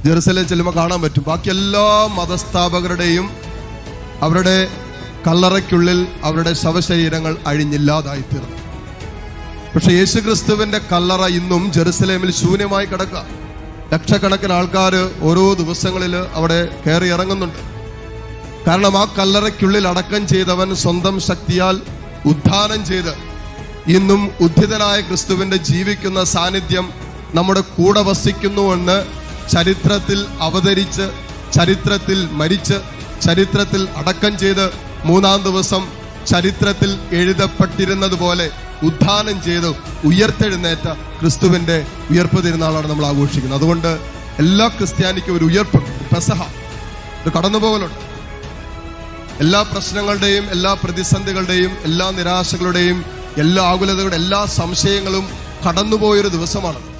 Jerusalem ചെല്ലുമ്പോൾ കാണാൻ പറ്റും ബാക്കി എല്ലാ മതസ്ഥാപകരുടെയും അവരുടെ കല്ലറയ്ക്കുള്ളിൽ അവരുടെ ശവശരീരങ്ങൾ അഴിഞ്ഞില്ലാതായി തീർന്നു പക്ഷെ യേശുക്രിസ്തുവിന്റെ കല്ലറ ഇന്നും ജെറുസലേമിൽ ശൂന്യമായി കിടക്കുക ലക്ഷക്കണക്കിന് ആൾക്കാർ ഓരോ ദിവസങ്ങളിൽ അവിടെ കയറി ഇറങ്ങുന്നുണ്ട് കാരണം ആ കല്ലറയ്ക്കുള്ളിൽ അടക്കം ചെയ്തവൻ സ്വന്തം ശക്തിയാൽ ഉദ്ധാനം ചെയ്ത് ഇന്നും ഉദ്ധിതനായ ക്രിസ്തുവിന്റെ ജീവിക്കുന്ന സാന്നിധ്യം നമ്മുടെ കൂടെ വസിക്കുന്നുവെന്ന് ചരിത്രത്തിൽ അവതരിച്ച് ചരിത്രത്തിൽ മരിച്ച് ചരിത്രത്തിൽ അടക്കം ചെയ്ത് മൂന്നാം ദിവസം ചരിത്രത്തിൽ എഴുതപ്പെട്ടിരുന്നത് പോലെ ഉദ്ധാനം ചെയ്ത് ഉയർത്തെഴുന്നേറ്റ ക്രിസ്തുവിന്റെ ഉയർപ്പ് തിരുനാളാണ് നമ്മൾ ആഘോഷിക്കുന്നത് അതുകൊണ്ട് എല്ലാ ക്രിസ്ത്യാനിക്കും ഒരു ഉയർപ്പ് പെസഹ ഒരു കടന്നുപോകലുണ്ട് എല്ലാ പ്രശ്നങ്ങളുടെയും എല്ലാ പ്രതിസന്ധികളുടെയും എല്ലാ നിരാശകളുടെയും എല്ലാ ആകുലതകളുടെ എല്ലാ സംശയങ്ങളും കടന്നുപോയൊരു ദിവസമാണ്